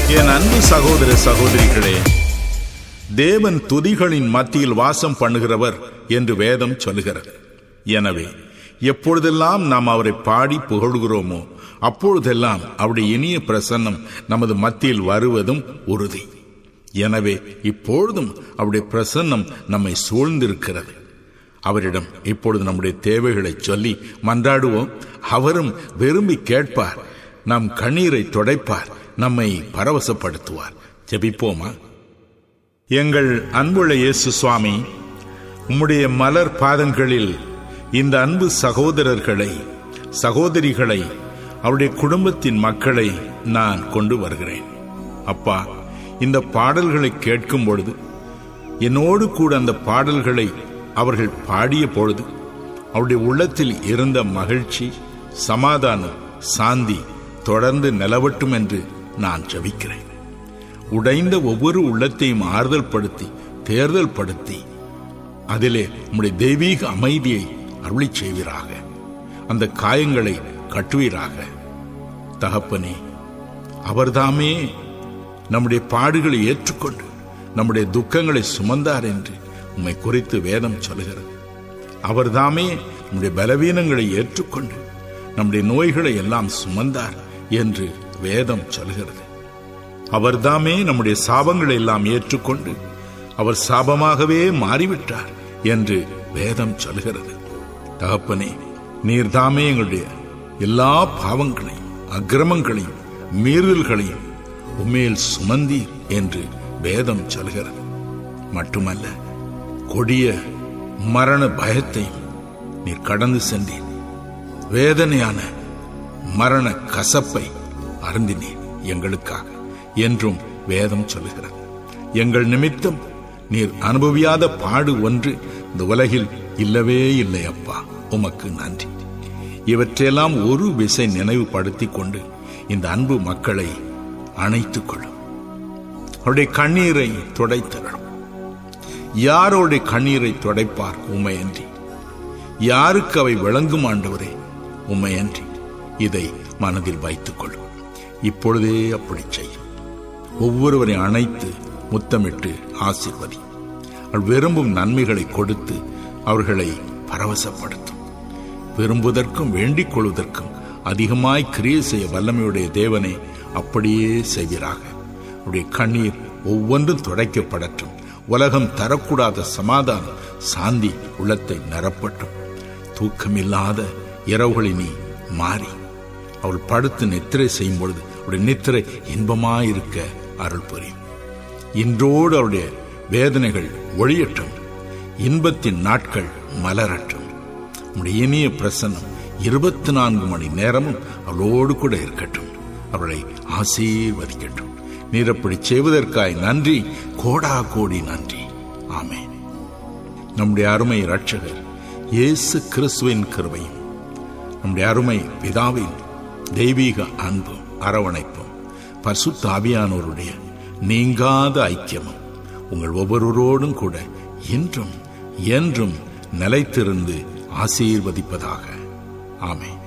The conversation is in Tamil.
என் அன்பு சகோதர சகோதரிகளே தேவன் துதிகளின் மத்தியில் வாசம் பண்ணுகிறவர் என்று வேதம் சொல்லுகிறது எனவே எப்பொழுதெல்லாம் நாம் அவரை பாடி புகழ்கிறோமோ அப்பொழுதெல்லாம் அவருடைய இனிய பிரசன்னம் நமது மத்தியில் வருவதும் உறுதி எனவே இப்பொழுதும் அவருடைய பிரசன்னம் நம்மை சூழ்ந்திருக்கிறது அவரிடம் இப்பொழுது நம்முடைய தேவைகளை சொல்லி மன்றாடுவோம் அவரும் விரும்பி கேட்பார் நம் கண்ணீரை துடைப்பார் நம்மை பரவசப்படுத்துவார் ஜெபிப்போமா எங்கள் அன்புள்ள இயேசு சுவாமி உம்முடைய மலர் பாதங்களில் இந்த அன்பு சகோதரர்களை சகோதரிகளை அவருடைய குடும்பத்தின் மக்களை நான் கொண்டு வருகிறேன் அப்பா இந்த பாடல்களை கேட்கும் பொழுது என்னோடு கூட அந்த பாடல்களை அவர்கள் பாடிய பொழுது அவருடைய உள்ளத்தில் இருந்த மகிழ்ச்சி சமாதானம் சாந்தி தொடர்ந்து நிலவட்டும் என்று நான் ஜபிக்கிறேன் உடைந்த ஒவ்வொரு உள்ளத்தையும் ஆறுதல் படுத்தி தேர்தல் படுத்தி அதிலே உம்முடைய தெய்வீக அமைதியை அருளி செய்வீராக அந்த காயங்களை கட்டுவீராக தகப்பனே அவர்தாமே நம்முடைய பாடுகளை ஏற்றுக்கொண்டு நம்முடைய துக்கங்களை சுமந்தார் என்று உம்மை குறித்து வேதம் சொல்கிறது அவர்தாமே நம்முடைய பலவீனங்களை ஏற்றுக்கொண்டு நம்முடைய நோய்களை எல்லாம் சுமந்தார் என்று வேதம் சொல்கிறது அவர்தாமே நம்முடைய சாபங்களை எல்லாம் ஏற்றுக்கொண்டு அவர் சாபமாகவே மாறிவிட்டார் என்று வேதம் சொல்கிறது தகப்பனே நீர்தாமே எங்களுடைய எல்லா பாவங்களையும் அக்கிரமங்களையும் மீறல்களையும் உண்மையில் சுமந்தீர் என்று வேதம் சொல்கிறது மட்டுமல்ல கொடிய மரண பயத்தையும் நீர் கடந்து சென்றீர் வேதனையான மரண கசப்பை அருந்தினீர் எங்களுக்காக என்றும் வேதம் சொல்லுகிறது எங்கள் நிமித்தம் நீர் அனுபவியாத பாடு ஒன்று இந்த உலகில் இல்லவே இல்லை அப்பா உமக்கு நன்றி இவற்றையெல்லாம் ஒரு விசை நினைவுபடுத்திக் கொண்டு இந்த அன்பு மக்களை அணைத்துக் கொள்ளும் அவருடைய கண்ணீரை துடைத்தரணும் யாரோடைய கண்ணீரை துடைப்பார் உண்மையன்றி யாருக்கு அவை விளங்கும் ஆண்டவரே உண்மையன்றி இதை மனதில் வைத்துக் கொள்ளும் இப்பொழுதே அப்படி செய்யும் ஒவ்வொருவரை அணைத்து முத்தமிட்டு ஆசிர்வதி அவள் விரும்பும் நன்மைகளை கொடுத்து அவர்களை பரவசப்படுத்தும் விரும்புவதற்கும் வேண்டிக் கொள்வதற்கும் அதிகமாய் கிரியை செய்ய வல்லமையுடைய தேவனே அப்படியே செய்வீராக அவருடைய கண்ணீர் ஒவ்வொன்றும் துடைக்கப்படட்டும் உலகம் தரக்கூடாத சமாதானம் சாந்தி உள்ளத்தை நிரப்பட்டும் தூக்கமில்லாத இரவுகளை நீ மாறி அவள் படுத்து நித்திரை செய்யும் பொழுது அவருடைய நித்திரை இன்பமாயிருக்க அருள் புரியும் இன்றோடு அவருடைய வேதனைகள் ஒழியட்டும் இன்பத்தின் நாட்கள் மலரட்டும் உடைய இனிய பிரசன்னம் இருபத்தி நான்கு மணி நேரமும் அவளோடு கூட இருக்கட்டும் அவளை ஆசீர்வதிக்கட்டும் நீர் அப்படி செய்வதற்காய் நன்றி கோடா கோடி நன்றி ஆமே நம்முடைய அருமை ரட்சகர் இயேசு கிறிஸ்துவின் கிருபையும் நம்முடைய அருமை பிதாவின் தெய்வீக அன்பும் அரவணைப்பும் பசுத்த ஆவியானோருடைய நீங்காத ஐக்கியமும் உங்கள் ஒவ்வொருவரோடும் கூட இன்றும் என்றும் நிலைத்திருந்து ஆசீர்வதிப்பதாக ஆமே